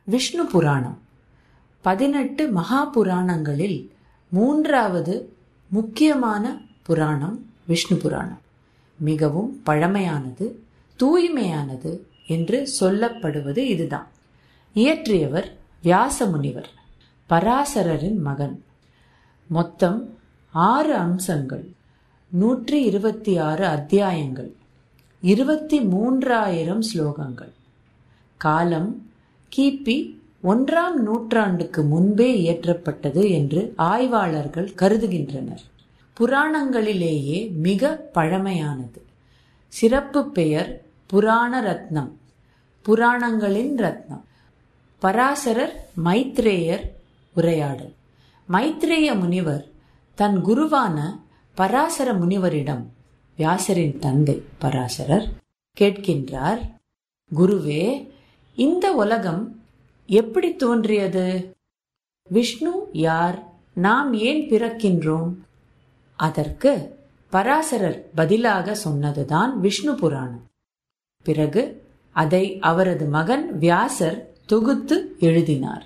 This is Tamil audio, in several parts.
விஷ்ணு புராணம் பதினெட்டு மகா புராணங்களில் மூன்றாவது முக்கியமான புராணம் விஷ்ணு புராணம் மிகவும் பழமையானது தூய்மையானது என்று சொல்லப்படுவது இதுதான் இயற்றியவர் வியாச முனிவர் பராசரரின் மகன் மொத்தம் ஆறு அம்சங்கள் நூற்றி இருபத்தி ஆறு அத்தியாயங்கள் இருபத்தி மூன்றாயிரம் ஸ்லோகங்கள் காலம் கிபி ஒன்றாம் நூற்றாண்டுக்கு முன்பே இயற்றப்பட்டது என்று ஆய்வாளர்கள் கருதுகின்றனர் புராணங்களிலேயே மிக பழமையானது சிறப்பு பெயர் புராண ரத்னம் புராணங்களின் ரத்னம் பராசரர் மைத்ரேயர் உரையாடல் மைத்ரேய முனிவர் தன் குருவான பராசர முனிவரிடம் வியாசரின் தந்தை பராசரர் கேட்கின்றார் குருவே இந்த உலகம் எப்படி தோன்றியது விஷ்ணு யார் நாம் ஏன் பிறக்கின்றோம் அதற்கு பராசரர் பதிலாக சொன்னதுதான் விஷ்ணு புராணம் பிறகு அதை அவரது மகன் வியாசர் தொகுத்து எழுதினார்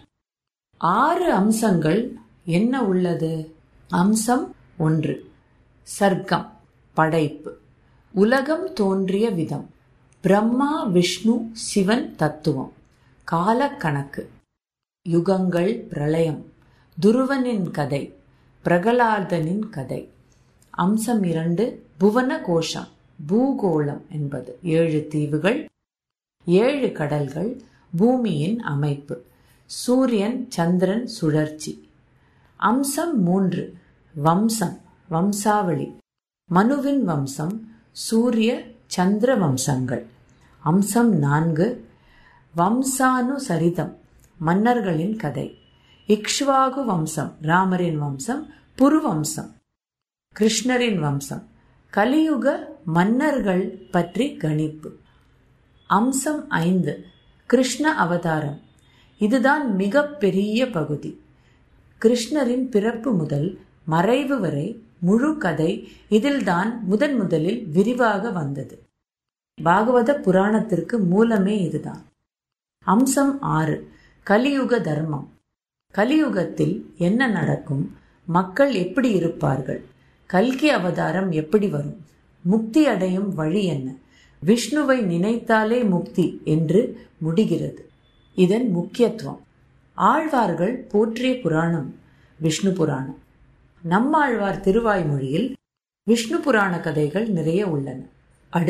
ஆறு அம்சங்கள் என்ன உள்ளது அம்சம் ஒன்று சர்க்கம் படைப்பு உலகம் தோன்றிய விதம் பிரம்மா விஷ்ணு சிவன் தத்துவம் காலக்கணக்கு யுகங்கள் பிரளயம் துருவனின் கதை பிரகலாதனின் கதை அம்சம் இரண்டு புவன கோஷம் பூகோளம் என்பது ஏழு தீவுகள் ஏழு கடல்கள் பூமியின் அமைப்பு சூரியன் சந்திரன் சுழற்சி அம்சம் மூன்று வம்சம் வம்சாவளி மனுவின் வம்சம் சூரிய சந்திர வம்சங்கள் அம்சம் நான்கு வம்சானு சரிதம் மன்னர்களின் கதை இக்ஷ்வாகு வம்சம் ராமரின் வம்சம் புருவம்சம் கிருஷ்ணரின் வம்சம் கலியுக மன்னர்கள் பற்றி கணிப்பு அம்சம் ஐந்து கிருஷ்ண அவதாரம் இதுதான் மிக பெரிய பகுதி கிருஷ்ணரின் பிறப்பு முதல் மறைவு வரை முழு கதை இதில்தான் முதன் முதலில் விரிவாக வந்தது பாகவத புராணத்திற்கு மூலமே இதுதான் அம்சம் ஆறு கலியுக தர்மம் கலியுகத்தில் என்ன நடக்கும் மக்கள் எப்படி இருப்பார்கள் கல்கி அவதாரம் எப்படி வரும் முக்தி அடையும் வழி என்ன விஷ்ணுவை நினைத்தாலே முக்தி என்று முடிகிறது இதன் முக்கியத்துவம் ஆழ்வார்கள் போற்றிய புராணம் விஷ்ணு புராணம் நம்மாழ்வார் திருவாய்மொழியில் விஷ்ணு புராண கதைகள் நிறைய உள்ளன